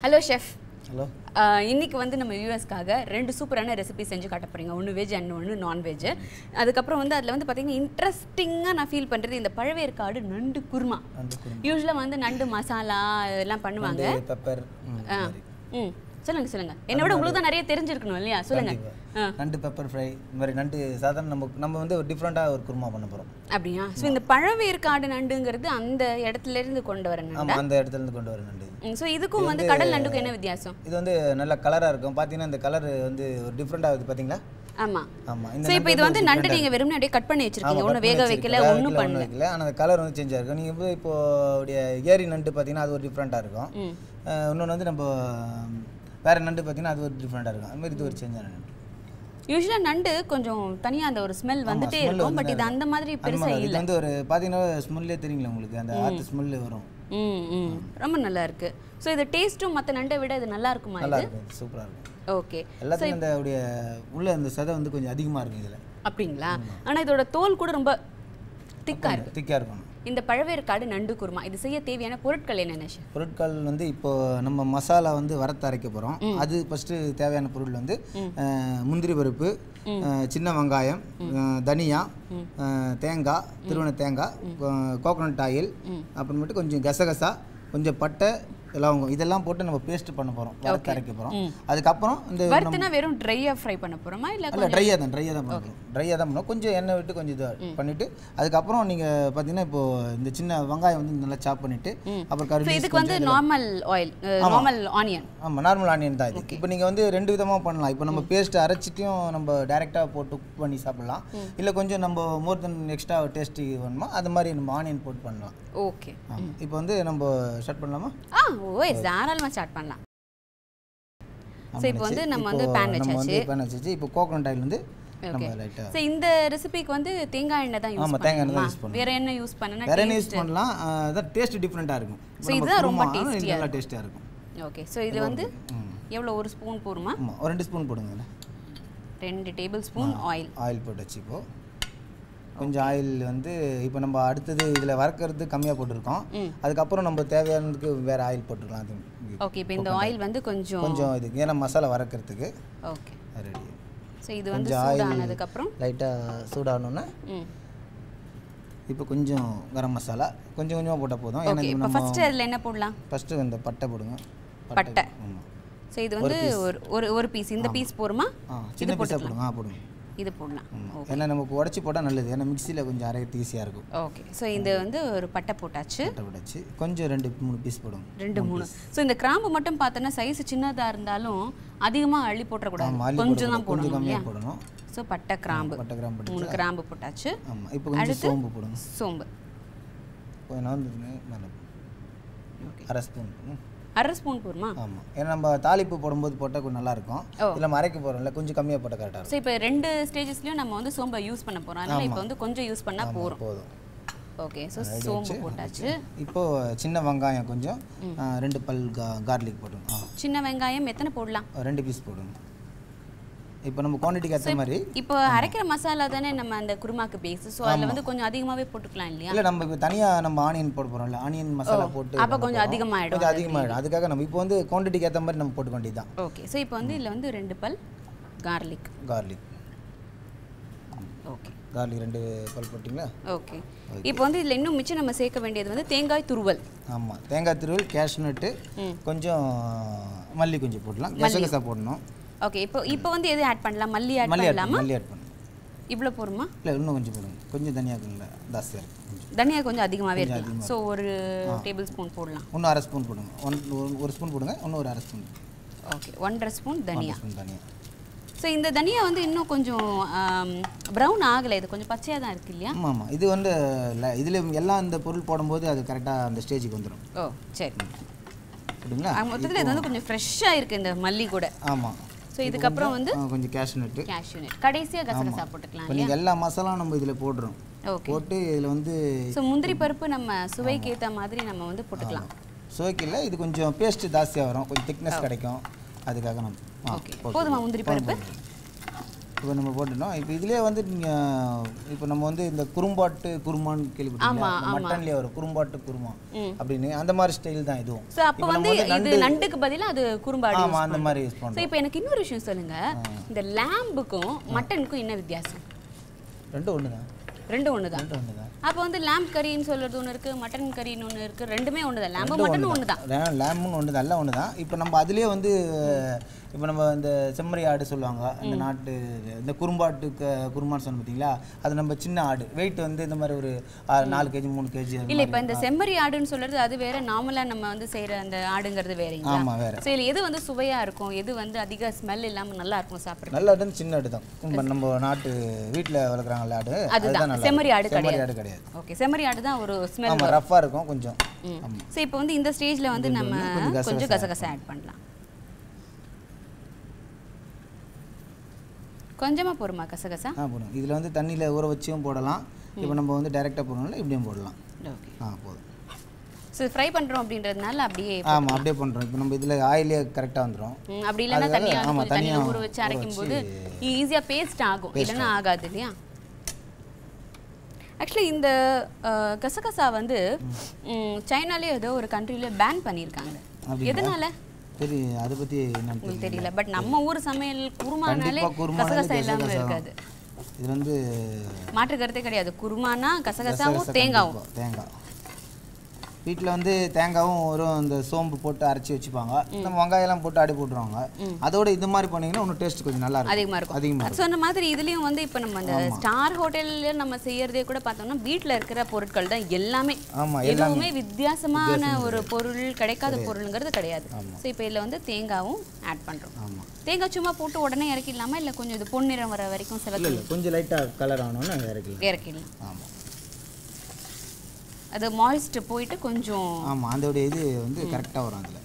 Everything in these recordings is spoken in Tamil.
ஹலோ ஷெஃப் ஹலோ இன்னைக்கு வந்து நம்ம யூஎஸ்க்காக ரெண்டு சூப்பரான ரெசிபி செஞ்சு காட்ட போறீங்க ஒன்று வெஜ் அண்ட் ஒன்று நான்வெஜ் அதுக்கப்புறம் வந்து அதில் வந்து பார்த்தீங்கன்னா இன்ட்ரெஸ்டிங்காக நான் ஃபீல் பண்ணுறது இந்த பழவேற்காடு நண்டு குருமா நண்டு குருமா யூஸ்வலாக வந்து நண்டு மசாலா இதெல்லாம் பண்ணுவாங்க நண்டு பெப்பர் ஆ ம் சொல்லுங்க சொல்லுங்க என்னை விட உங்களுக்கு தான் நிறைய தெரிஞ்சிருக்கணும் இல்லையா சொல்லுங்க ஆ நண்டு பெப்பர் ஃப்ரை இந்த மாதிரி நண்டு சாதாரண நம்ம நம்ம வந்து ஒரு டிஃப்ரெண்ட்டாக ஒரு குருமா பண்ண போகிறோம் அப்படியா ஸோ இந்த பழவேற்காடு நண்டுங்கிறது அந்த இடத்துல இருந்து கொண்டு வர நண்டு ஆமாம் அந்த இடத்துல இருந்து கொண்டு வர நண்டு இது. ஸோ இதுக்கும் வந்து கடல் நண்டுக்கும் என்ன வித்தியாசம் இது வந்து நல்ல கலராக இருக்கும் பார்த்தீங்கன்னா இந்த கலர் வந்து ஒரு டிஃப்ரெண்ட்டாக இருக்குது பார்த்தீங்களா ஆமா ஆமாம் இந்த ஸோ இப்போ இது வந்து நண்டு நீங்க வெறுமனே அப்படியே கட் பண்ணி வச்சிருக்கீங்க ஒன்றும் வேக வைக்கல ஒன்றும் பண்ணல வைக்கல ஆனால் அந்த கலர் வந்து சேஞ்சாக இருக்கும் நீங்கள் இப்போ இப்போ உடைய ஏரி நண்டு பார்த்தீங்கன்னா அது ஒரு டிஃப்ரெண்ட்டாக இருக்கும் ம் இன்னொன்று வந்து நம்ம வேற நண்டு பார்த்தீங்கன்னா அது ஒரு டிஃப்ரெண்ட்டாக இருக்கும் அது மாதிரி இது ஒரு சேஞ்சான நண்டு யூஸ்வலாக நண்டு கொஞ்சம் தனியா அந்த ஒரு ஸ்மெல் வந்துட்டே smell இருக்கும் பட் இது அந்த மாதிரி அந்த பெருசா மாதிரி இல்ல இது வந்து ஒரு பார்த்தீங்கன்னா ஸ்மெல்லே தெரியுங்களா உங்களுக்கு அந்த ஆற்று ஸ்மெல்லு வரும் ம் ம் ரொம்ப நல்லா இருக்கு ஸோ இது டேஸ்ட்டும் மற்ற நண்டை விட இது நல்லா இருக்குமா நல்லா இது இருக்கும் சூப்பராக இருக்கும் ஓகே எல்லாத்துக்கும் இந்த உடைய உள்ள அந்த சதை வந்து கொஞ்சம் அதிகமாக இருக்கும் இதில் அப்படிங்களா ஆனா இதோட தோல் கூட ரொம்ப திக்கா இருக்கு திக்காக இருக்கும் இந்த பழவேற்காடு நண்டு குருமா இது செய்ய தேவையான பொருட்கள் என்னென்ன chef? பொருட்கள் வந்து இப்போ நம்ம மசாலா வந்து வறுத்து அரைக்க போகிறோம் அது ஃபஸ்ட்டு தேவையான பொருள் வந்து அஹ், முந்திரி பருப்பு அஹ், சின்ன வெங்காயம் அஹ், தனியா அஹ், தேங்காய் திருவண்ண தேங்காய் கோகோனட் ஆயில் அப்புறமேட்டு கொஞ்சம் கசகசா கொஞ்சம் பட்டை லவங்கம் இதெல்லாம் போட்டு நம்ம பேஸ்ட் பண்ண போகிறோம் வறுத்து அரைக்க போகிறோம் அதுக்கப்புறம் இந்த வறுத்துனா வெறும் ட்ரையா ஃப்ரை பண்ண போறோமா இல்ல அல்ல ட்ரையாக தான் ட்ரையாக தான் பண்ணுறோம் ட்ரையாக தான் பண்ணுவோம் கொஞ்சம் எண்ணெய் விட்டு கொஞ்சம் இதை பண்ணிவிட்டு அதுக்கப்புறம் நீங்கள் பார்த்தீங்கன்னா இப்போ இந்த சின்ன வெங்காயம் வந்து நல்லா சாப் பண்ணிவிட்டு அப்புறம் ஸோ கருவேப்பிலை இதுக்கு வந்து நார்மல் ஆயில் நார்மல் ஆனியன் ஆமாம் நார்மல் ஆனியன் தான் இது இப்போ நீங்கள் வந்து ரெண்டு விதமாக பண்ணலாம் இப்போ நம்ம பேஸ்ட் அரைச்சிட்டையும் நம்ம டைரெக்டாக போட்டு குக் பண்ணி சாப்பிடலாம் இல்லை கொஞ்சம் நம்ம மோர் தென் எக்ஸ்ட்ரா டேஸ்ட்டு வேணுமா அது மாதிரி நம்ம ஆனியன் போட்டு பண்ணலாம் ஓகே ஆமாம் இப்போ வந்து நம்ம ஸ்டார்ட் பண்ணலாமா ஆ ஓ தாராளமா ஸ்டார்ட் பண்ணலாம் ஸோ இப்போ வந்து நம்ம வந்து பேன் நம்ம வச்சாச்சு வந்து பேன் வச்சாச்சு இப்போ கோகோனட் ஆயில் வந்து நம்ம ஓகே லைட்டாக ஸோ இந்த ரெசிபிக்கு வந்து தேங்காய் எண்ணெய் தான் யூஸ் ஆமாம் தேங்காய் எண்ணெய் தான் பண்ணணுமா யூஸ் பண்ணணும் வேற என்ன யூஸ் பண்ணனா வேற என்ன யூஸ் பண்ணலாம் அஹ் அதான் டேஸ்ட் டிஃப்ரெண்ட்டாக இருக்கும் So இதுதான் ரொம்ப tasty-ஆ நல்லா டேஸ்ட்டாக இருக்கும் ஓகே ஸோ இது வந்து எவ்வளோ ஒரு ஸ்பூன் போருமா ஆமாம் ஒரு ரெண்டு ஸ்பூன் போடுங்க இதுல. ரெண்டு டேபிள் ஸ்பூன் ஆயில் ஆயில் போட்டு வச்சு இப்போ கொஞ்சம் ஆயில் வந்து இப்போ நம்ம அடுத்தது இதில் வறுக்கிறது கம்மியாக போட்டிருக்கோம் அதுக்கப்புறம் நம்ம தேவையானதுக்கு வேறு ஆயில் போட்டுக்கலாம் அது ஓகே இப்போ இந்த ஆயில் வந்து கொஞ்சம் கொஞ்சம் இதுக்கு ஏன்னா மசாலா வறுக்கிறதுக்கு ஓகே ரெடி ஸோ இது வந்து கொஞ்சம் oil சூடானதுக்கப்புறம் லைட்டாக சூடாகணுன்னா ம் இப்போ கொஞ்சம் கரம் மசாலா கொஞ்சம் கொஞ்சமாக போட்டால் போதும் ஏன்னா ஓகே இது இப்போ நம்ம ஃபர்ஸ்ட் அதில் என்ன போடலாம் ஃபஸ்ட்டு இந்த பட்டை போடுங்க பட்டை ஆமாம் ஸோ இது வந்து ஒரு ஒரு ஒரு பீஸ் இந்த பீஸ் போருமா ஆ சின்ன பீஸாக போடுங்க ஆ போடுங்க இது போடலாம் ஆமாம் ஏன்னா நமக்கு உடச்சி போட்டால் நல்லது ஏன்னா மிக்சியில் கொஞ்சம் அரைக்கிறது ஈஸியாக இருக்கும் ஓகே ஸோ இது வந்து ஒரு பட்டை போட்டாச்சு பட்டை உடைச்சி கொஞ்சம் ரெண்டு மூணு பீஸ் போடுங்க ரெண்டு மூணு ஸோ இந்த கிராம்பு மட்டும் பார்த்தோன்னா சைஸ் சின்னதாக இருந்தாலும் அதிகமாக அள்ளி ஆமாம் போட்டுறக்கூடாது அள்ளி கொஞ்சம் தான் போடக்கூடாது. கொஞ்சம் போடணும் இல்லையா கம்மியாக போடணும் ஸோ பட்டை கிராம்பு பட்டை கிராம் போட்டு மூணு கிராம்பு போட்டாச்சு ஆமாம் இப்போ கொஞ்சம் சோம்பு போடுங்க சோம்பு கொஞ்சம் நவந்துருங்க மேலே ஓகே அரை ஸ்பூன் அரை ஸ்பூன் போருமா ஆமாம் ஏன்னா நம்ம தாளிப்பு போடும்போது போட்டால் கொஞ்சம் நல்லாயிருக்கும் ஓ. இல்லை நம்ம அரைக்க போகிறோம்ல கொஞ்சம் கம்மியாக போட்டால் கரெக்டாக ஸோ இப்போ ரெண்டு ஸ்டேஜஸ்லையும் நம்ம வந்து சோம்பை யூஸ் பண்ண போகிறோம் அதனால இப்போ வந்து கொஞ்சம் யூஸ் பண்ணால் இருக்கும் போதும் போதும் ஓகே ஸோ சோம்பு போட்டாச்சு இப்போ சின்ன வெங்காயம் கொஞ்சம் ஆ, ரெண்டு பல் கா கார்லிக் போடுங்க ஆ சின்ன வெங்காயம் எத்தனை போடலாம் ரெண்டு பீஸ் போடுங்க இப்போ நம்ம குவான்டிட்டிக்கு ஏற்ற மாதிரி இப்போ அரைக்கிற மசாலா தானே நம்ம அந்த குருமாக்கு பேஸ் ஸோ அதில் வந்து கொஞ்சம் அதிகமாகவே போட்டுக்கலாம் இல்லையா இல்லை நம்ம இப்போ தனியாக நம்ம ஆனியன் போட போகிறோம்ல ஆனியன் மசாலா போட்டு அப்போ கொஞ்சம் அதிகமாகிடும் கொஞ்சம் அதிகமாகிடும் அதுக்காக நம்ம இப்போ வந்து குவான்டிட்டிக்கு ஏற்ற மாதிரி நம்ம போட்டுக்க வேண்டியது தான் ஓகே ஸோ இப்போ வந்து இதில் வந்து ரெண்டு பல் கார்லிக் கார்லிக் ஓகே கார்லிக் ரெண்டு பல் போட்டிங்களா ஓகே இப்போ வந்து இதில் இன்னும் மிச்சம் நம்ம சேர்க்க வேண்டியது வந்து தேங்காய் துருவல் ஆமாம் தேங்காய் திருவல் கேஷ்நட்டு கொஞ்சம் மல்லி கொஞ்சம் போடலாம் கசகசா போடணும் ஓகே இப்போ இப்போ வந்து எது ஆட் பண்ணலாம் மல்லி ஆட் மல்லி ஆட் பண்ணலாமா மல்லி ஆட் பண்ணணும் இவ்வளோ போருமா இல்லை இன்னும் கொஞ்சம் போடுங்க கொஞ்சம் தனியாக இல்லை ஜாஸ்தியாக இருக்கும் கொஞ்சம் தனியா கொஞ்சம் அதிகமாகவே இருக்கலாம் ஸோ ஒரு டேபிள் ஸ்பூன் போடலாம் இன்னும் அரை ஸ்பூன் போடுங்க ஒன் ஒரு- ஒரு ஸ்பூன் போடுங்க இன்னும் ஒரு அரை ஸ்பூன் ஓகே ஒன்றரை ஸ்பூன் தனியா ஸ்பூன் தனியாக ஸோ இந்த தனியா வந்து இன்னும் கொஞ்சம் ப்ரௌன் ஆகலை இது கொஞ்சம் பச்சையாக தான் இருக்கு இல்லையா ஆமாம் ஆமாம் இது வந்து இதில் எல்லாம் இந்த பொருள் போடும்போது அது கரெக்டாக அந்த ஸ்டேஜுக்கு வந்துடும் ஓ சரி அப்படிங்களா மொத்தத்தில் இது வந்து கொஞ்சம் ஃப்ரெஷ்ஷாக இருக்குது இந்த மல்லி கூட ஆமாம் ஸோ இதுக்கப்புறம் வந்து கொஞ்சம் கேஷ்நட்டு கேஷ்யூ நட் கடைசியாக கசகசா போட்டுக்கலாம் இப்போ நீங்கள் எல்லா மசாலாவும் நம்ம இதில் போடுறோம் ஓகே போட்டு இதில் வந்து ஸோ முந்திரி பருப்பு நம்ம சுவைக்கு ஏற்ற மாதிரி நம்ம வந்து போட்டுக்கலாம் சுவைக்கில்ல இது கொஞ்சம் பேஸ்ட் ஜாஸ்தியாக வரும் கொஞ்சம் திக்னஸ் கிடைக்கும் அதுக்காக நம்ம ஆ, ஓகே போதுமா முந்திரி பருப்பு இப்போ நம்ம போட்டுட்டோம் இப்போ இதுலேயே வந்து நீங்கள் இப்போ நம்ம வந்து இந்த குறும்பாட்டு குருமான்னு கேள்விப்பட்டீங்களா ஆமா, மட்டன்லேயே வரும் குறும்பாட்டு குருமா ம். அப்படின்னு அந்த மாதிரி ஸ்டைல் தான் இதுவும் ஸோ அப்போ வந்து இது நண்டுக்கு பதிலா அது குறும்பாடு ஆமாம் அந்த மாதிரி யூஸ் ஸோ பண்ணுறோம் இப்போ எனக்கு இன்னொரு விஷயம் சொல்லுங்க இந்த லேம்புக்கும் மட்டனுக்கும் என்ன வித்தியாசம் ரெண்டும் ஒன்று தான் ரெண்டும் ஒன்று தான் ரெண்டும் ஒன்று தான் அப்போ வந்து லேம்ப் கறின்னு சொல்றது ஒன்று இருக்கு மட்டன் கறின்னு ஒன்று இருக்கு ரெண்டுமே ஒன்று தான் லேம்பு மட்டனும் ஒன்று தான் லேம்னு ஒன்று தான் எல்லாம் ஒன்று தான் இப்போ நம்ம அதுலேயே வந்து இப்போ நம்ம இந்த செம்மறி ஆடு சொல்லுவாங்க இந்த நாட்டு இது, இந்த குறும்பாட்டு க- குருமான்னு சொன்ன பார்த்தீங்களா அது நம்ம சின்ன ஆடு வெயிட் வந்து இந்த மாதிரி ஒரு ஆ, நாலு கேஜி மூணு கேஜி இல்ல இப்போ இந்த செம்மறி ஆடுன்னு சொல்றது அது வேற நார்மலா நம்ம வந்து செய்யற அந்த ஆடுங்கிறது வேறங்களா ஆமாம் வேறு ஸோ இதுல எது வந்து சுவையா இருக்கும் எது வந்து அதிக ஸ்மெல் இல்லாம நல்லா இருக்கும் சாப்பிட்றது நல்ல ஆடு சின்ன ஆடு தான் நம்ம நம்ம நாட்டு வீட்டில் வளர்க்குறாங்கல்ல ஆடு அதுதான் நல்லா செம்மறி ஆடு இருக்கும். செம்மறி கிடையாது ஆடு கிடையாது ஓகே செம்மறி ஆடு தான் ஒரு ஸ்மெல் ஆமாம் ரஃப்பாக இருக்கும் கொஞ்சம் ஆமாம் ஸோ இப்போ வந்து இந்த ஸ்டேஜ்ல வந்து நம்ம கொஞ்சம் கசகசா கொஞ்சம் கசகசா ஆட் பண்ணலாம் கொஞ்சமா போருமா கசகசா ஆ போதும் இதில் வந்து தண்ணியில் ஊற வச்சும் போடலாம் இப்போ நம்ம வந்து டைரெக்டாக போடணும்ல இப்படியும் போடலாம் ஓகே ஆ போதும் ஸோ ஃப்ரை பண்றோம் அப்படின்றதுனால அப்படியே ஆமாம் அப்படியே பண்ணுறோம் இப்போ நம்ம இதில் ஆயிலே கரெக்டாக வந்துடும் ம், அப்படி இல்லைன்னா அதுக்காக, தனியா ஆமா, கொஞ்சம் தண்ணியில் தனியா ஊற வச்சு ஊற அரைக்கும் போது வச்சு ஈஸியாக பேஸ்ட் ஆகும் இல்லைன்னா ஆகாது இல்லையா ஆக்சுவலி இந்த அஹ், கசகசா வந்து ம், சைனாலே ஏதோ ஒரு கண்ட்ரியில் பேன் பண்ணியிருக்காங்க அப்படிங்களா? எதனால சரி அதை பற்றி என்னன்னு உங்களுக்கு தெரியல பட் நம்ம ஊர் சமையல் குருமானாலே கண்டிப்பாக குருமானாலே கசகசா இல்லாமல் கசகசா இருக்காது இது வந்து மாற்று கருத்தே கிடையாது குருமானா கசகசாவும் கசகசா தேங்காவும் கண்டிப்பா, தேங்காய் வீட்டில் வந்து தேங்காவும் வரும் இந்த சோம்பு போட்டு அரைச்சி வச்சுப்பாங்க நம்ம வெங்காயம்லாம் போட்டு அடி போட்டுருவாங்க அதோட இது மாதிரி பண்ணீங்கன்னா இன்னும் டேஸ்ட் கொஞ்சம் நல்லா இருக்கும் அதிகமாக இருக்கும் அதிகமாக அது சொன்ன மாதிரி இதுலயும் வந்து இப்போ நம்ம அந்த ஸ்டார் ஹோட்டல்ல நம்ம செய்யறதே கூட பார்த்தோம்னா வீட்ல இருக்கிற பொருட்கள் தான் எல்லாமே ஆமாம் எதுவுமே வித்தியாசமான ஒரு பொருள் கிடைக்காத பொருளுங்கிறது கிடையாது ஸோ இப்போ இதில் வந்து தேங்காவும் ஆட் பண்றோம் ஆமாம் தேங்காய் சும்மா போட்டு உடனே இறக்கிடலாமா இல்லை கொஞ்சம் இது பொன்னிறம் வர வரைக்கும் இல்லை சிவக்கு இல்லை கொஞ்சம் லைட்டாக கலர் ஆகணும்னு அங்கே இறக்கலாம் இறக்கிடலாம் ஆமாம் அது மாய்ஸ்ட் போயிட்டு கொஞ்சம் ஆமாம் அதோடைய இது வந்து கரெக்டாக வரும் அதில்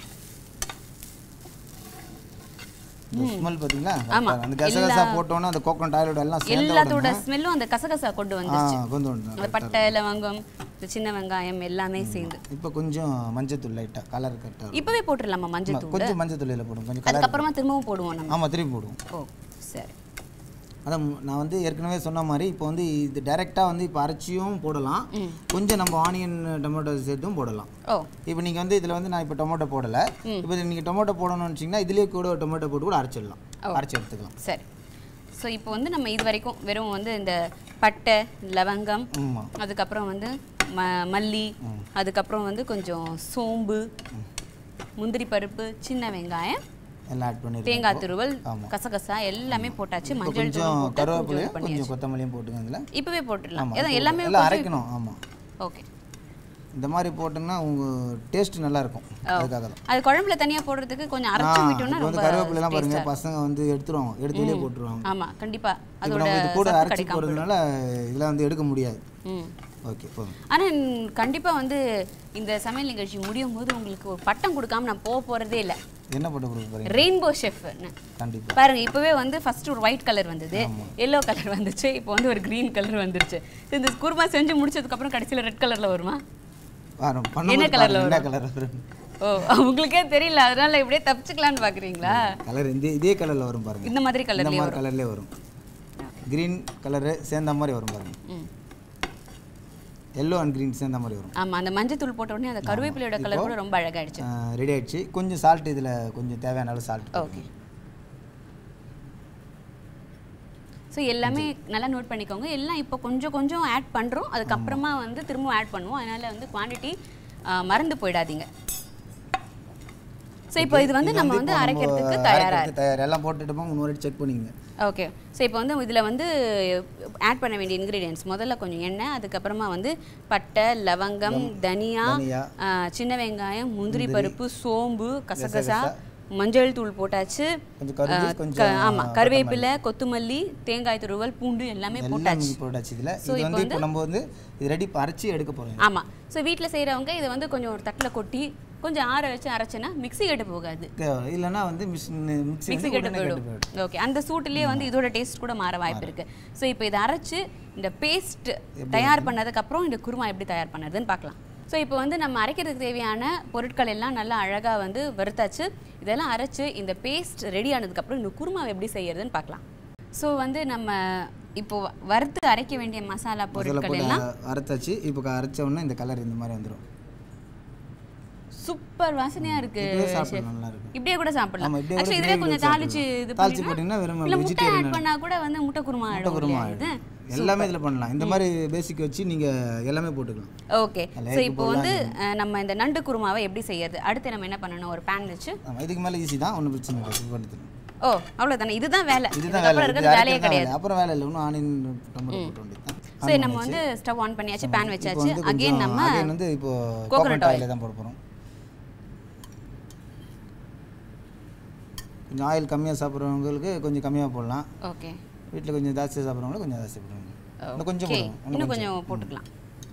இந்த ஸ்மெல் பார்த்தீங்களா ஆமா. correct ஆ அந்த கசகசா போட்டோன்னா அந்த கோகனட் ஆயிலோட எல்லாம் சேர்ந்த எல்லாத்தோட ஸ்மெல்லும் அந்த கசகசா கொண்டு ஆ வந்துருச்சு கொஞ்சம் ஒன்று அந்த பட்டை லவங்கம் இந்த சின்ன வெங்காயம் எல்லாமே சேர்ந்து இப்போ கொஞ்சம் மஞ்சத்தூள் லைட்டாக கலர் கரெக்டாக இப்போவே போட்டுடலாமா மஞ்சள் தூள் கொஞ்சம் மஞ்சத்தூள் இதில் போடும் கொஞ்சம் கலர் அதுக்கப்புறமா திரும்பவும் போடுவோம் நம்ம ஆமாம் திருப்பி போடுவோம் ஓ சரி அதான் மு- நான் வந்து ஏற்கனவே சொன்ன மாதிரி இப்போ வந்து இது டைரெக்டாக வந்து இப்போ அரைச்சியும் போடலாம் கொஞ்சம் நம்ம ஆனியன் டொமேட்டோ சேர்த்தும் போடலாம் ஓ இப்போ நீங்கள் வந்து இதில் வந்து நான் இப்போ டொமேட்டோ போடலை இப்போ நீங்கள் டொமேட்டோ போடணும்னு வச்சிங்கன்னா இதுலேயே கூட டொமேட்டோ போட்டு கூட அரைச்சிடலாம் அரைச்சி எடுத்துக்கலாம் சரி ஸோ இப்போ வந்து நம்ம இது வரைக்கும் வெறும் வந்து இந்த பட்டை லவங்கம் ஆமாம் அதுக்கப்புறம் வந்து ம மல்லி அதுக்கப்புறம் வந்து கொஞ்சம் சோம்பு முந்திரி பருப்பு சின்ன வெங்காயம் எல்லாம் ஆட் பண்ணிருக்கோம் தேங்காய் துருவல் ஆமா. கசகசா எல்லாமே போட்டாச்சு இப்போ மஞ்சள் கொஞ்சம் தூள் போட்டு கொஞ்சம் கருவேப்பிலையும் இது பண்ணி கொஞ்சம் கொத்தமல்லியும் போட்டுங்க இதில் இப்போவே போட்டுடலாம் ஆமாம் ஏன்னா எல்லாமே எல்லாம் அரைக்கணும் ஆமாம் ஓகே இந்த மாதிரி போட்டிங்கன்னா உங்கள் டேஸ்ட் நல்லா இருக்கும் அதுக்காக தான் அது குழம்புல தனியா போடுறதுக்கு கொஞ்சம் அரைச்சு விட்டோம்னா இப்போ வந்து ரொம்ப கருவேப்பிலாம் பாருங்க பசங்க வந்து எடுத்துருவாங்க எடுத்து வெளியே போட்டுருவாங்க ஆமா கண்டிப்பா இப்போ அதோட நம்ம இது கூட சத்து அரைச்சி கிடைக்காம போடுறதுனால இதெல்லாம் வந்து எடுக்க முடியாது ம் ஓகே போதும் ஆனா ம், கண்டிப்பா வந்து இந்த சமையல் நிகழ்ச்சி முடியும் போது உங்களுக்கு ஒரு பட்டம் கொடுக்காம நான் போக போறதே இல்லை என்ன போட்டு கொடுக்க போறீங்க ரெயின்போ ஷெஃப் கண்டிப்பாக பாருங்க இப்பவே வந்து ஃபர்ஸ்ட் ஒரு ஒயிட் கலர் வந்தது எல்லோ கலர் வந்துச்சு இப்போ வந்து ஒரு green கலர் வந்துருச்சு இந்த குருமா செஞ்சு முடிச்சதுக்கு அப்புறம் கடைசியில ரெட் கலர்ல வருமா வரும் என்ன பண்ணும்போது colourல பாருங்க, என்ன கலர் வரும் ஓ உங்களுக்கே தெரியல அதனால இப்படியே தப்பிச்சுக்கலாம்னு பாக்குறீங்களா கலர் இந்த இதே கலரில் வரும் பாருங்க இந்த மாதிரி இந்த கலர்லயே மாதிரி கலர்லேயே வரும் க்ரீன் கலரு சேர்ந்த மாதிரி வரும் பாருங்க ம் எல்லோ அண்ட் க்ரீன் சேர்ந்த மாதிரி வரும் ஆமா அந்த மஞ்சள் தூள் போட்ட உடனே அந்த கருவேப்பிலையோட கலர் கூட ரொம்ப அழகாயிடுச்சு ரெடி ஆயிடுச்சு கொஞ்சம் சால்ட் இதில் கொஞ்சம் தேவையான அளவு சால்ட் ஓகே ஸோ எல்லாமே நல்லா நோட் பண்ணிக்கோங்க எல்லாம் இப்போ கொஞ்சம் கொஞ்சம் ஆட் பண்ணுறோம் அதுக்கப்புறமா வந்து திரும்ப ஆட் பண்ணுவோம் அதனால வந்து குவாண்டிட்டி மறந்து போயிடாதீங்க ஸோ இப்போ இது வந்து நம்ம வந்து அரைக்கிறதுக்கு தயாரா இருக்கு தயார் எல்லாம் போட்டுட்டு போங்க முன்னாடி செக் பண்ணிக்கங்க ஓகே ஸோ இப்போ வந்து இதில் வந்து ஆட் பண்ண வேண்டிய இன்க்ரீடியன்ஸ் முதல்ல கொஞ்சம் எண்ணெய் அதுக்கப்புறமா வந்து பட்டை லவங்கம் தனியா தனியா ஆ, சின்ன வெங்காயம் முந்திரி பருப்பு சோம்பு கசகசா மஞ்சள் தூள் போட்டாச்சு கொஞ்சம் கருவேப்பிலை க- கொஞ்சம் ஆமா கருவேப்பிலை கொத்தமல்லி தேங்காய் துருவல் பூண்டு எல்லாமே போட்டாச்சு எல்லாம் போட்டாச்சு இதில் இது வந்து இப்போ நம்ம வந்து இது ரெடி அரைச்சி எடுக்க போகிறோம் ஆமா ஸோ வீட்டில் செய்றவங்க இதை வந்து கொஞ்சம் ஒரு தட்டில் கொட்டி கொஞ்சம் ஆற வச்சு அரைச்சேன்னா மிக்ஸி கெட்டு போகாது இல்லைன்னா வந்து மிஷின் மிக்ஸி மிக்ஸி வந்து கெட்டு உடனே கெட்டு போயிடும் போயிடும் ஓகே அந்த சூட்டுலேயே வந்து இதோட டேஸ்ட் கூட மாற வாய்ப்பு இருக்கு ஸோ இப்போ இதை அரைச்சு இந்த பேஸ்ட் தயார் பண்ணதுக்கு அப்புறம் இந்த குருமா எப்படி தயார் பண்ணுறதுன்னு பார்க்கலாம் ஸோ இப்போ வந்து நம்ம அரைக்கிறதுக்கு தேவையான பொருட்கள் எல்லாம் நல்லா அழகாக வந்து வறுத்தாச்சு இதெல்லாம் அரைச்சு இந்த பேஸ்ட் ரெடி ஆனதுக்கப்புறம் இந்த குருமாவை எப்படி செய்யறதுன்னு பார்க்கலாம் ஸோ வந்து நம்ம இப்போ வறுத்து அரைக்க வேண்டிய மசாலா மசாலா பொருட்கள் போட்டு எல்லாம் அரைச்சாச்சு இப்போ அரைச்ச உடனே இந்த கலர் இந்த மாதிரி வந்துடும் சூப்பர் வாசனையா இருக்கு இப்படியே சாப்பிட நல்லா இருக்கும் இப்படியே கூட சாப்பிடலாம் ஆமா, இப்படியே கூட ஆக்சுவலி இதுல gravy கொஞ்சம் வச்சு தாளிச்சு இது தாளிச்சு பண்ணினா போட்டிங்கன்னா வெறும் இல்ல முட்டை vegetarian ஆட் பண்ணா கூட வந்து முட்டை குருமா முட்டை ஆயிடும் குருமா இல்லையா இது ஆயிடும் எல்லாமே இதில் பண்ணலாம் இந்த மாதிரி பேசிக் வச்சு நீங்கள் எல்லாமே போட்டுக்கலாம் ஓகே ஸோ இப்போ வந்து அஹ், நம்ம இந்த நண்டு குருமாவை எப்படி செய்யறது அடுத்து நம்ம என்ன பண்ணணும் ஒரு பேன் வச்சு ஆமாம் இதுக்கு மேலே ஈஸி தான் ஒன்றும் பிரச்சனை இல்லை இது பண்ணி தரும் ஓ அவ்வளவுதானே இதுதான் வேலை இதுதான் வேலை இதுக்கப்புறம் இது இருக்கிறது வேலையே அரைக்கிறது தான் கிடையாது வேலை. அப்புறம் வேலை இல்லை இன்னும் ஆனியன் டொமேட்டோ போட்டு வேண்டியது தான் சரி நம்ம வந்து ஸ்டவ் ஆன் பண்ணியாச்சு பேன் இப்போ வச்சாச்சு வந்து அகைன் கொஞ்சம் நம்ம again வந்து இப்போ coconut கோகனட் oil. ஆயிலே தான் போட போகிறோம் கொஞ்சம் ஆயில் கம்மியாக சாப்பிட்றவங்களுக்கு கொஞ்சம் கம்மியாக போடலாம் ஓகே வீட்டில் கொஞ்சம் ஜாஸ்தியாக சாப்பிட்றவங்களுக்கு கொஞ்சம் ஜாஸ்தி போடுவாங்க இன்னும் கொஞ்சம் ஓகே போடுவோம் இன்னும் கொஞ்சம் போட்டுக்கலாம்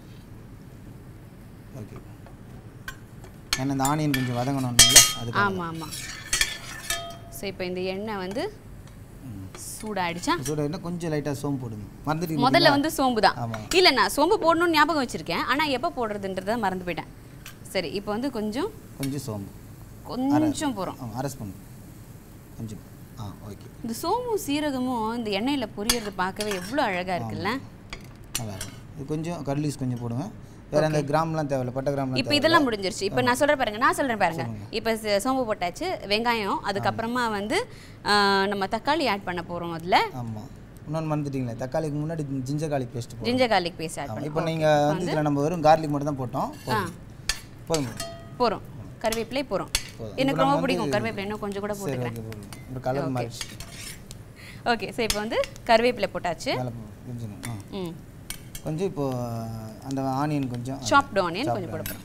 ஓகே ஏன்னா இந்த ஆனியன் கொஞ்சம் வதங்கணும்ல அது ஆமா ஆமா ஸோ இப்போ இந்த எண்ணெய் வந்து சூடாயிடுச்சா சூட என்ன கொஞ்சம் லைட்டாக சோம்பு போடுங்க மறந்துட்டு முதல்ல வந்து சோம்பு தான் ஆமா. இல்ல நான் சோம்பு போடணும்னு ஞாபகம் வச்சிருக்கேன் ஆனா எப்போ போடுறதுன்றத மறந்து போயிட்டேன் சரி இப்போ வந்து கொஞ்சம் கொஞ்சம் சோம்பு கொஞ்சம் போறோம் ஆ அரெஸ்ட் பண்ணு கொஞ்சம் ஆ ஓகே இந்த சோம்பும் சீரகமும் இந்த எண்ணெயில பொரியறது பார்க்கவே எவ்வளவு அழகா இருக்குல்ல நல்லா இருக்கும் இது கொஞ்சம் கர்லீஸ் கொஞ்சம் போடுங்க வேறு அந்த கிராம்லாம் தேவையில்ல பட்டை கிராம்லாம் இப்போ இதெல்லாம் முடிஞ்சிருச்சு இப்போ நான் சொல்றேன் பாருங்க நான் சொல்றேன் பாருங்க இப்போ ச- சோம்பு போட்டாச்சு வெங்காயம் அதுக்கப்புறமா வந்து ஆ, நம்ம தக்காளி ஆட் பண்ண போறோம் அதுல ஆமாம் இன்னொன்று மறந்துட்டீங்களே தக்காளிக்கு முன்னாடி ஜிஞ்சர் கார்லிக் பேஸ்ட் போடுவோம் ஜிஞ்சர் கார்லிக் பேஸ்ட் ஆட் ஆமாம் பண்ண இப்போ நீங்கள் வந்து இதில் நம்ம வெறும் கார்லிக் மட்டும் தான் போட்டோம் போதும் போதும் போதும். போறோம் கருவேப்பிலை போறோம் போதும். எனக்கு ரொம்ப பிடிக்கும் கருவேப்பிலை இன்னும் கொஞ்சம் கூட சரி போட்டுக்கிறேன் ஓகே போதும் ஒரு கலர் மாறிடுச்சு ஓகே ஸோ இப்போ வந்து கருவேப்பிலை போட்டாச்சு மேலே போ- கொஞ்சம் ஆ ம் கொஞ்சம் இப்போ அந்த ஆனியன் கொஞ்சம் ஆ, சாப்டு ஆனியன் chopped கொஞ்சம் போட onion. போகிறோம்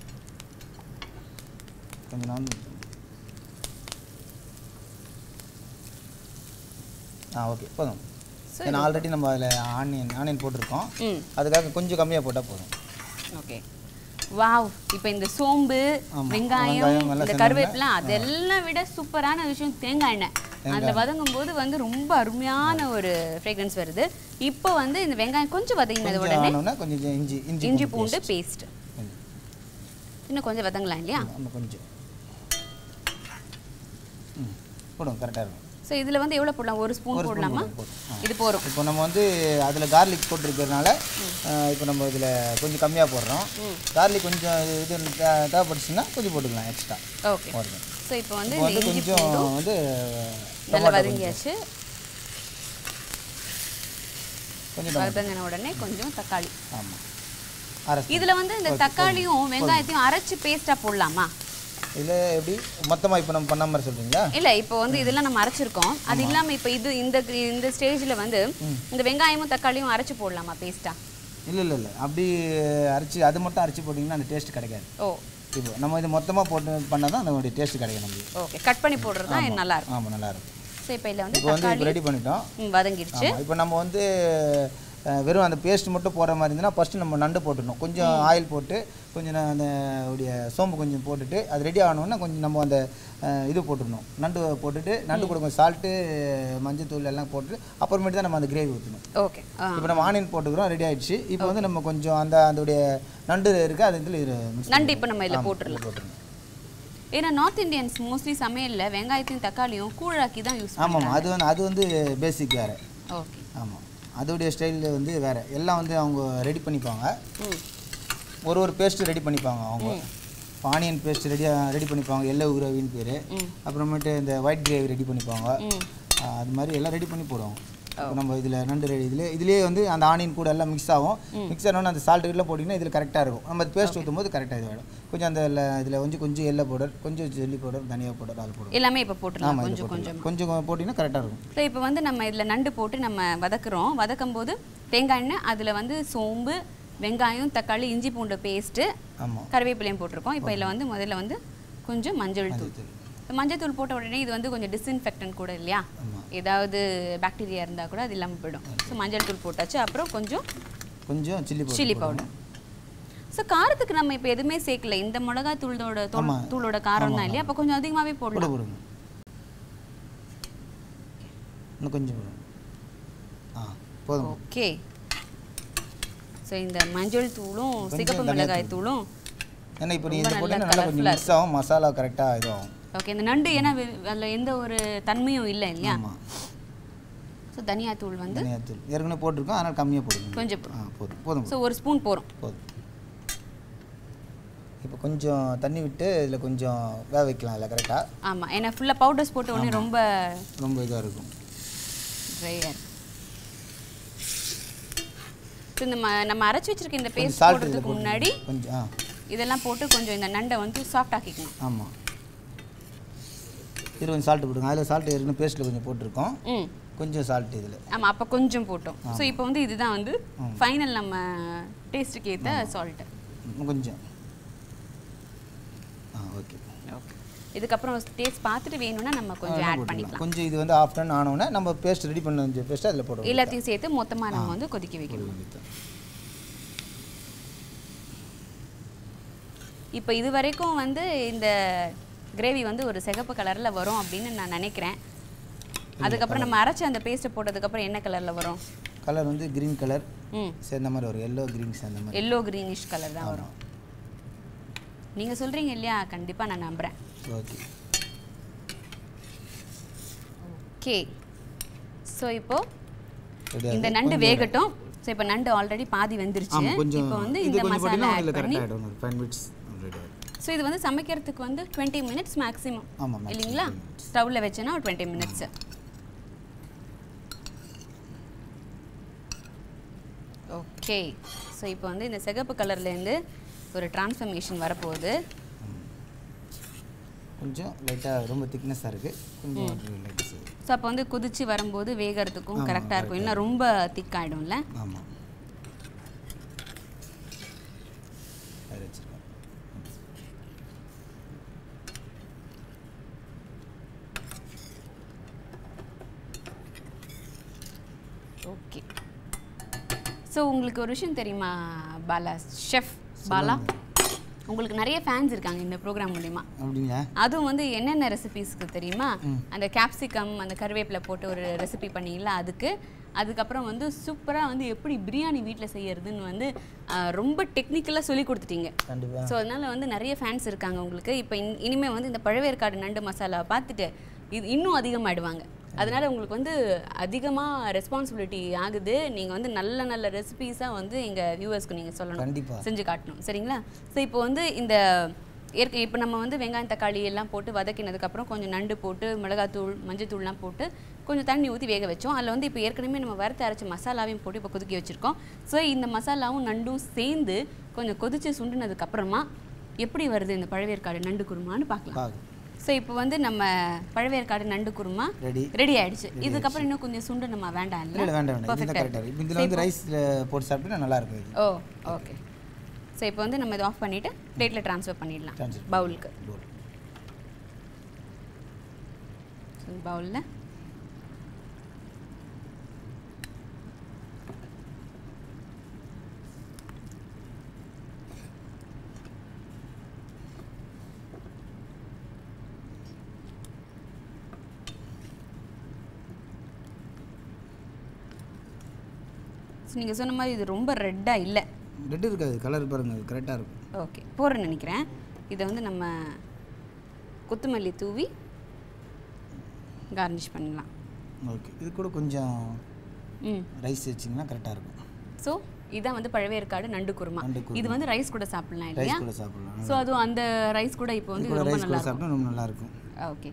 கொஞ்சம் நான் வந்து ஆ ஓகே போதும் சரி. ஏன்னா ஆல்ரெடி நம்ம அதில் ஆனியன் ஆனியன் போட்டிருக்கோம் ம் அதுக்காக கொஞ்சம் கம்மியாக போட்டால் போதும் ஓகே வாவ் இப்போ இந்த சோம்பு ஆமா. வெங்காயம் வெங்காயம் எல்லாம் இந்த சேர்ந்தோம்னா, கருவேப்பிலை அதெல்லாம் விட சூப்பரான விஷயம் தேங்காய் எண்ணெய் அதில் வதங்கும் போது வந்து ரொம்ப அருமையான ஒரு ஃப்ரேக்ரன்ஸ் வருது இப்போ வந்து இந்த வெங்காயம் கொஞ்சம் வதங்கினது கொஞ்சம் உடனே ஆனோன்னா கொஞ்சம் இஞ்சி இஞ்சி இஞ்சி பூண்டு பூண்டு பேஸ்ட் paste. கொஞ்சம். இன்னும் கொஞ்சம் வதங்கலாம் இல்லையா ஆமா கொஞ்சம் ம் போடும் கரெக்டாக இருக்கும் ஸோ இதில் வந்து எவ்வளோ போடலாம் ஒரு ஸ்பூன் ஒரு spoon போடலாமா போதும், போதும். ஆ. இது போகிறோம் இப்போ நம்ம வந்து அதில் கார்லிக் போட்டிருக்கிறதுனால இப்போ நம்ம இதில் கொஞ்சம் கம்மியாக போடுறோம் கார்லிக் கொஞ்சம் இது இது தே- தேவைப்பட்டுச்சுன்னா கொஞ்சம் போட்டுக்கலாம் எக்ஸ்ட்ரா ஓகே போடுறோம் ஸோ இப்போ வந்து இப்போ இந்த வந்து இஞ்சி கொஞ்சம் பூண்டும் வந்து நல்லா tomato வதங்கியாச்சு கொஞ்சம் tomato. வதங்கின உடனே கொஞ்சம் தக்காளி ஆமாம் அரை இதுல வந்து இந்த தக்காளியும் வெங்காயத்தையும் அரைச்சு பேஸ்டா போடலாமா இதில் எப்படி மொத்தமாக இப்போ நம்ம பண்ண மாதிரி சொல்கிறீங்களா இல்ல இப்போ வந்து இதெல்லாம் நம்ம அரைச்சிருக்கோம் அது இல்லாம இப்போ இது இந்த இந்த ஸ்டேஜ்ல வந்து இந்த வெங்காயமும் தக்காளியும் அரைச்சு போடலாமா பேஸ்டா இல்லை இல்லை இல்லை அப்படி அரைச்சி அது மட்டும் அரைச்சி போட்டிங்கன்னா அந்த டேஸ்ட் கிடைக்காது ஓ இப்போ நம்ம இது மொத்தமாக போட்டு பண்ணால் தான் அதனுடைய டேஸ்ட் கிடைக்கும் நம்மளுக்கு ஓகே கட் பண்ணி போடுறது தான் நல்லா இருக்கும் ஆமாம் நல்லா இருக்கும் ஸோ இப்போ இதுல வந்து இப்போ வந்து இப்போ தக்காளி ரெடி பண்ணிட்டோம் ம், வதங்கிடுச்சு ஆமாம் இப்போ நம்ம வந்து அஹ், வெறும் அந்த பேஸ்ட் மட்டும் போடுற மாதிரி இருந்ததுன்னா ஃபஸ்ட்டு நம்ம நண்டு போட்டுடணும் கொஞ்சம் ஆயில் போட்டு கொஞ்சம் ந- அந்த உடைய சோம்பு கொஞ்சம் போட்டுட்டு அது ரெடி ஆகணுன்னா கொஞ்சம் நம்ம அந்த அஹ், இது போட்டுடணும் நண்டு போட்டுட்டு நண்டு கூட கொஞ்சம் சால்ட்டு மஞ்சத்தூள் எல்லாம் போட்டு அப்புறமேட்டு தான் நம்ம அந்த கிரேவி ஊற்றணும் ஓகே ஆ இப்போ நம்ம ஆனியன் போட்டுக்கிறோம் ரெடி ஆயிடுச்சு இப்போ வந்து நம்ம கொஞ்சம் அந்த அதோடைய நண்டு இருக்குது அது இதில் mix நண்டு இப்போ நம்ம இதுல ஆமா, போட்டுடலாம் இதுல போட்டுருங்க ஏன்னா நார்த் இந்தியன்ஸ் மோஸ்ட்லி சமையல்ல வெங்காயத்தையும் தக்காளியும் கூழாக்கி தான் யூஸ் ஆமாம் அது வந்து அது வந்து பேசிக் வேறு ஓகே ஆமாம் அதோடைய ஸ்டைல் வந்து வேறு எல்லாம் வந்து அவங்க ரெடி பண்ணிப்பாங்க ம் ஒரு ஒரு பேஸ்ட்டு ரெடி பண்ணிப்பாங்க அவங்க ஆனியன் பேஸ்ட் ரெடியாக ரெடி பண்ணிப்பாங்க எல்லோ கிரேவின்னு பேர் ம். அப்புறமேட்டு இந்த ஒயிட் கிரேவி ரெடி பண்ணிப்பாங்க ம் ஆ, அது மாதிரி எல்லாம் ரெடி பண்ணி போடுவாங்க இப்போ நம்ம இதில் நண்டு ரெடி இதில் இதுலேயே வந்து அந்த ஆனியன் கூட எல்லாம் மிக்ஸ் ஆகும் மிக்ஸ் ஆனோன்னு அந்த சால்ட் கிட்ட போட்டிங்கன்னா இதில் கரெக்டாக இருக்கும் நம்ம பேஸ்ட் ஊற்றும் போது கரெக்டாக இது ஆகிடும் கொஞ்சம் அந்த இதில் வந்து கொஞ்சம் எல்லோ பவுடர் கொஞ்சம் சில்லி பவுடர் தனியா பவுடர் அது போடுவோம் எல்லாமே இப்போ போட்டுடலாம் ஆமாம் கொஞ்சம் கொஞ்சம் கொஞ்சம் போட்டிங்கன்னா கரெக்டாக இருக்கும் ஸோ இப்போ வந்து நம்ம இதில் நண்டு போட்டு நம்ம வதக்குறோம் வதக்கும் போது தேங்காய் எண்ணெய் அதில் வந்து சோம்பு வெங்காயம் தக்காளி இஞ்சி பூண்டு பேஸ்ட்டு ஆமாம் கருவேப்பிலையும் போட்டிருக்கோம் இப்போ இதில் வந்து முதல்ல வந்து கொஞ்சம் மஞ்சள் தூள் இப்போ மஞ்சள் தூள் போட்ட உடனே இது வந்து கொஞ்சம் டிஸ்இன்ஃபெக்டன்ட் கூட இல்லையா ஆமாம் ஏதாவது பாக்டீரியா இருந்தால் கூட அது இல்லாமல் போயிடும் ஸோ மஞ்சள் தூள் போட்டாச்சு அப்புறம் கொஞ்சம் கொஞ்சம் chilli powder chilli powder so காரத்துக்கு நம்ம இப்போ எதுவுமே சேர்க்கல இந்த மிளகாய் தூளோட தூள் ஆமா. தூளோட காரம் தான் இல்லையா அப்போ கொஞ்சம் அதிகமாகவே கூட போடலாம் போடுங்க இன்னும் கொஞ்சம் போடுங்க ஆ போதும் ஓகே ஸோ இந்த மஞ்சள் தூளும் கொஞ்சம் சிகப்பு தனியா மிளகாய் தூளும் ஏன்னா இப்போ நீ ரொம்ப இந்த நல்ல போட்டீங்கன்னா நல்லா கொஞ்சம் colourful-ஆ மிக்ஸ் ஆகும் மசாலா கரெக்டாக இதாகும் ஓகே இந்த நண்டு ஏன்னா வே- அதுல எந்த ஒரு தன்மையும் இல்லை இல்லையா ஆமாம் ஸோ தனியாத்தூள் வந்து தனியாத்தூள் ஏற்கனவே போட்டிருக்கோம் அதனால் கம்மியாக போடுங்க கொஞ்சம் போதும். ஆ போதும் போதும் ஸோ ஒரு ஸ்பூன் போகிறோம் போதும் இப்போ கொஞ்சம் தண்ணி விட்டு இதில் கொஞ்சம் வேக வைக்கலாம் இல்லை கரெக்டாக ஆமாம் ஏன்னா ஃபுல்லாக பவுடர்ஸ் போட்ட உடனே ரொம்ப ரொம்ப இதாக இருக்கும் ட்ரையாக இருக்கு ஸோ இந்த ம- நம்ம அரைச்சி வச்சிருக்க இந்த கொஞ்சம் பேஸ்ட் சால்ட் இதில் போடுறதுக்கு முன்னாடி கொஞ்சம் ஆ இதெல்லாம் போட்டு கொஞ்சம் இந்த நண்டை வந்து சாஃப்ட் ஆக்கிக்கணும் ஆமாம் இது கொஞ்சம் சால்ட் போட்டுங்க அதில் சால்ட் ஏற்கனவே பேஸ்ட்டில் கொஞ்சம் போட்டிருக்கோம் ம் கொஞ்சம் சால்ட் இதில் ஆமாம் அப்போ கொஞ்சம் போட்டோம் ஸோ இப்போ வந்து இதுதான் வந்து ஃபைனல் நம்ம டேஸ்ட்டுக்கு ஏற்ற சால்ட்டு இன்னும் கொஞ்சம் ஆ ஓகே ஓகே இதுக்கப்புறம் டேஸ்ட் பார்த்துட்டு வேணும்னா நம்ம கொஞ்சம் ஆட் பண்ணிக்கலாம் கொஞ்சம் இது வந்து ஆஃப் டன் ஆனவுடனே நம்ம பேஸ்ட் ரெடி பண்ண கொஞ்சம் பேஸ்ட் அதில் போடுவோம் எல்லாத்தையும் சேர்த்து மொத்தமாக நம்ம வந்து கொதிக்க வைக்கணும் இப்போ இது வரைக்கும் வந்து இந்த கிரேவி வந்து ஒரு சிகப்பு கலரில் வரும் அப்படின்னு நான் நினைக்கிறேன் அதுக்கப்புறம் நம்ம அரைச்ச அந்த பேஸ்ட்டை போட்டதுக்கப்புறம் என்ன கலரில் வரும் கலர் வந்து கிரீன் கலர் ம் சேர்ந்த மாதிரி வரும் எல்லோ கிரீன் சேர்ந்த மாதிரி எல்லோ க்ரீனிஷ் கலர் தான் வரும் நீங்கள் சொல்கிறீங்க இல்லையா கண்டிப்பாக நான் நம்புகிறேன் ஓகே ஓகே ஸோ இப்போ ரெடியாக இந்த நண்டு வேகட்டும் ஸோ இப்போ நண்டு ஆல்ரெடி பாதி வெந்துருச்சு ஆமாம் கொஞ்சம் இப்போ வந்து இது இந்த கொஞ்சம் மசாலா போட்டிங்கன்னா ஆட் அதில் பண்ணி கரெக்டாக ஆகிடும் ஒரு ஃபைவ் மினிட்ஸ் ரெடி ஆகிடும் ஸோ இது வந்து சமைக்கிறதுக்கு வந்து டுவெண்ட்டி மினிட்ஸ் மேக்ஸிமம் ஆமாம் maximum இல்லைங்களா ஸ்டவ்வில் வச்சேன்னா ஒரு டுவெண்ட்டி மினிட்ஸ் ஓகே ஸோ இப்போ வந்து இந்த சிகப்பு கலர்லேருந்து ஒரு டிரான்ஸ்ஃபர்மேஷன் வரப்போகுது கொஞ்சம் லைட்டாக ரொம்ப திக்னஸாக இருக்குது கொஞ்சம் லைட்டாக ஸோ அப்போ வந்து குதிச்சு வரும்போது வேகறதுக்கும் கரெக்டாக இருக்கும் இன்னும் ரொம்ப திக்காயிடும்ல ஆமாம் வேறு வச்சுருக்கேன் ஓகே ஸோ உங்களுக்கு ஒரு விஷயம் தெரியுமா பாலா ஷெஃப் பாலா உங்களுக்கு நிறைய ஃபேன்ஸ் இருக்காங்க இந்த ப்ரோக்ராம் மூலிமா அப்படிங்களா அதுவும் வந்து என்னென்ன ரெசிபீஸ்க்கு தெரியுமா அந்த கேப்சிகம் அந்த கருவேப்பிலை போட்டு ஒரு ரெசிபி பண்ணீங்களா அதுக்கு அதுக்கப்புறம் வந்து சூப்பராக வந்து எப்படி பிரியாணி வீட்டில் செய்யறதுன்னு வந்து ஆஹ், ரொம்ப டெக்னிக்கலாக சொல்லி கொடுத்துட்டீங்க கண்டிப்பாக ஸோ அதனால வந்து நிறைய ஃபேன்ஸ் இருக்காங்க உங்களுக்கு இப்போ இன் இனிமேல் வந்து இந்த பழவேற்காடு நண்டு மசாலாவை பார்த்துட்டு இது இன்னும் அதிகமாகிடுவாங்க அதனால உங்களுக்கு வந்து அதிகமாக ரெஸ்பான்சிபிலிட்டி ஆகுது நீங்கள் வந்து நல்ல நல்ல ரெசிபீஸாக வந்து எங்கள் வியூவர்ஸ்க்கு நீங்கள் சொல்லணும் கண்டிப்பாக செஞ்சு காட்டணும் சரிங்களா ஸோ இப்போ வந்து இந்த ஏற்க இப்போ நம்ம வந்து வெங்காயம் தக்காளி எல்லாம் போட்டு வதக்கினதுக்கப்புறம் கொஞ்சம் நண்டு போட்டு மிளகாத்தூள் மஞ்சத்தூள்லாம் போட்டு கொஞ்சம் தண்ணி ஊற்றி வேக வச்சோம் அதில் வந்து இப்போ ஏற்கனவே நம்ம வறுத்து அரைச்ச மசாலாவையும் போட்டு இப்போ கொதிக்க வச்சுருக்கோம் ஸோ இந்த மசாலாவும் நண்டும் சேர்ந்து கொஞ்சம் கொதிச்சு சுண்டுனதுக்கப்புறமா எப்படி வருது இந்த பழவேற்காடு நண்டு குருமான்னு பார்க்கலாம் பார்க்க ஸோ இப்போ வந்து நம்ம பழவேற்காடு நண்டு குருமா ரெடி ரெடி ஆயிடுச்சு இதுக்கப்புறம் இன்னும் கொஞ்சம் சுண்டு நம்ம வேண்டாம் இல்லை இல்லை வேண்டாம் வேண்டாம் இதுதான் Perfect-ஆ கரெக்டாக இருக்கும் இப்போ இதில் வந்து ரைஸில் போட்டு சாப்பிட்டா நல்லா இருக்கும் இது ஓ ஓகே ஸோ இப்போ வந்து நம்ம இதை ஆஃப் பண்ணிவிட்டு பிளேட்டில் ட்ரான்ஸ்ஃபர் பண்ணிடலாம் Transfer. பவுலுக்கு Bowl. பவுலில் நீங்கள் சொன்ன மாதிரி இது ரொம்ப ரெட்டாக இல்லை ரெட் இருக்காது கலர் பாருங்க கரெக்டாக இருக்கும் ஓகே போடுறேன்னு நினைக்கிறேன் இதை வந்து நம்ம கொத்தமல்லி தூவி கார்னிஷ் பண்ணலாம் ஓகே இது கூட கொஞ்சம் ம் ரைஸ் வச்சிங்கன்னா கரெக்டாக இருக்கும் ஸோ இதான் வந்து பழவேற்காடு நண்டு குருமா நண்டு குருமா. இது வந்து ரைஸ் கூட சாப்பிடலாம் இல்லையா ரைஸ் கூட சாப்பிடலாம் ஸோ அதுவும் அந்த ரைஸ் கூட இப்போ வந்து இது கூட ரொம்ப ரைஸ் கூட நல்லா இருக்கும் சாப்பிட்டா ரொம்ப நல்லா இருக்கும் ஓகே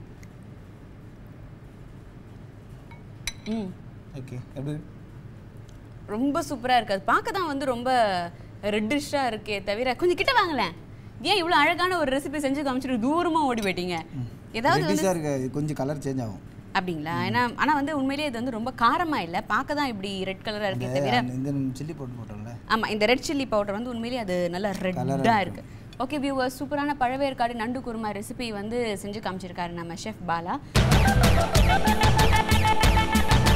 ம் ஓகே எப்படி ரொம்ப சூப்பராக இருக்குது அது பார்க்க தான் வந்து ரொம்ப ரெட்டிஷாக இருக்கே தவிர கொஞ்சம் கிட்ட வாங்களேன் ஏன் இவ்வளோ அழகான ஒரு ரெசிபி செஞ்சு காமிச்சிட்டு தூரமாக ஓடி போயிட்டீங்க ஏதாவது வந்து ரெட்டிஸாக இருக்காது கொஞ்சம் கலர் சேஞ்ச் ஆகும் அப்படிங்களா ஏன்னா ஆனால் வந்து உண்மையிலேயே இது வந்து ரொம்ப காரமாக இல்லை பார்க்க தான் இப்படி ரெட் கலராக இருக்கே தவிர அந்த- இந்த சில்லி போட்டு போட்டோம்ல ஆமாம் இந்த ரெட் சில்லி பவுடர் வந்து உண்மையிலேயே அது நல்லா ரெட்டாக இருக்கு ஓகே வியூவர் சூப்பரான பழவேற்காடு நண்டு குருமா ரெசிபி வந்து செஞ்சு காமிச்சிருக்காரு நம்ம ஷெஃப் பாலா